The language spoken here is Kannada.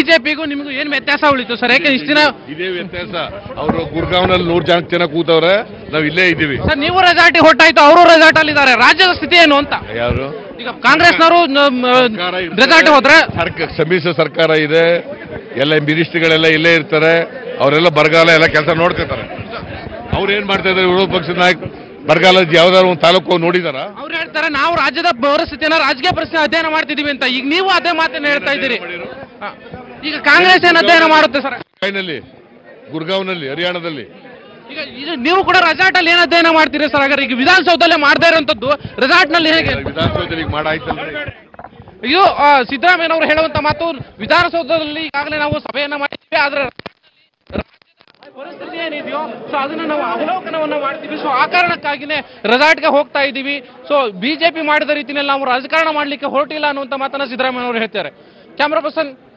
ಬಿಜೆಪಿಗೂ ನಿಮಗೂ ಏನ್ ವ್ಯತ್ಯಾಸ ಉಳಿತು ಸರ್ ಯಾಕೆ ಇಷ್ಟ ದಿನ ಇದೇ ವ್ಯತ್ಯಾಸ ಅವರು ಗುರ್ಗಾವ್ನಲ್ಲಿ ನೂರ್ ಜನಕ್ಕೆ ಜನ ಕೂತವ್ರೆ ನಾವ್ ಇಲ್ಲೇ ಇದ್ದೀವಿ ಸರ್ ನೀವು ರೆಸಾರ್ಟಿಗೆ ಹೊಟ್ಟಾಯ್ತು ಅವರು ರೆಸಾರ್ಟ್ ಅಲ್ಲಿ ಇದ್ದಾರೆ ರಾಜ್ಯದ ಸ್ಥಿತಿ ಏನು ಅಂತ ಯಾರು ಈಗ ಕಾಂಗ್ರೆಸ್ನವರು ಸರ್ಕಾರ ಇರ್ತದೆ. ರೆಸಾರ್ಟ್ ಹೋದ್ರೆ ಸರ್ಕ- ಸಮ್ಮಿಶ್ರ ಸರ್ಕಾರ ಇದೆ ಎಲ್ಲ ಮಿನಿಸ್ಟ್ರಿಗಳೆಲ್ಲ ಇಲ್ಲೇ ಇರ್ತಾರೆ ಅವರೆಲ್ಲ ಬರಗಾಲ ಎಲ್ಲ ಕೆಲಸ ನೋಡ್ಕೊತಾರೆ ಅವ್ರು ಏನ್ ಮಾಡ್ತಾ ಇದ್ದಾರೆ ವಿರೋಧ ಪಕ್ಷದ ನಾಯಕ ಬರಗಾಲದ ಯಾವ್ದಾದ್ರು ಒಂದು ತಾಲೂಕು ಹೋಗಿ ನೋಡಿದಾರ ಅವ್ರು ಹೇಳ್ತಾರೆ ನಾವು ರಾಜ್ಯದ ಪರಿಸ್ಥಿತಿಯನ್ನ ರಾಜಕೀಯ ಪರಿಸ್ಥಿತಿ ಅಧ್ಯಯನ ಮಾಡ್ತಿದೀವಿ ಅಂತ ಈಗ ನೀವು ಅದೇ ಮಾತನ್ನ ಹೇಳ್ತಾ ಇದ್ದೀರಿ ಹ. ಈಗ ಕಾಂಗ್ರೆಸ್ ಏನ್ ಅಧ್ಯಯನ ಮಾಡುತ್ತೆ ಸರ್ ನಲ್ಲಿ ಗುರ್ಗಾವ್ನಲ್ಲಿ ಹರಿಯಾಣದಲ್ಲಿ ಈಗ ಇದು ನೀವು ಕೂಡ ರೆಸಾರ್ಟ್ ಅಲ್ಲಿ ಏನ್ ಅಧ್ಯಯನ ಮಾಡ್ತೀರಿ ಸರ್ ಹಾಗಾದ್ರೆ ಈಗ ವಿಧಾನಸೌಧಲ್ಲೇ ಮಾಡದೇ ಇರುವಂತದ್ದು ರೆಸಾರ್ಟ್ ನಲ್ಲಿ ಹೇಗೆ ವಿಧಾನಸೌಧದಲ್ಲಿ ಈಗ ಮಾಡಾಯ್ತಲ್ರಿ ಇದು ಆ, ಸಿದ್ದರಾಮಯ್ಯನವರು ಹೇಳುವಂತ ಮಾತು ವಿಧಾನಸೌಧದಲ್ಲಿ ಈಗಾಗಲೇ ನಾವು ಸಭೆಯನ್ನ ಮಾಡಿದ್ವಿ ಆದ್ರೆ ರಾಜ್ಯದ ಪರಿಸ್ಥಿತಿ ಏನಿದೆಯೋ ಸೊ ಅದನ್ನ ನಾವು ಅವಲೋಕನವನ್ನ ಮಾಡ್ತೀವಿ ಸೊ ಆ ಕಾರಣಕ್ಕಾಗಿನೇ ರೆಸಾರ್ಟ್ಗೆ ಹೋಗ್ತಾ ಇದ್ದೀವಿ ಸೊ ಬಿಜೆಪಿ ಮಾಡಿದ ರೀತಿಯಲ್ಲಿ ನಾವು ರಾಜಕಾರಣ ಮಾಡ್ಲಿಕ್ಕೆ ಹೊರಟಿಲ್ಲ ಅನ್ನುವಂತ ಮಾತನ್ನ ಸಿದ್ದರಾಮಯ್ಯನವರು ಹೇಳ್ತಾರೆ ಕ್ಯಾಮ್ರಾ ಪರ್ಸನ್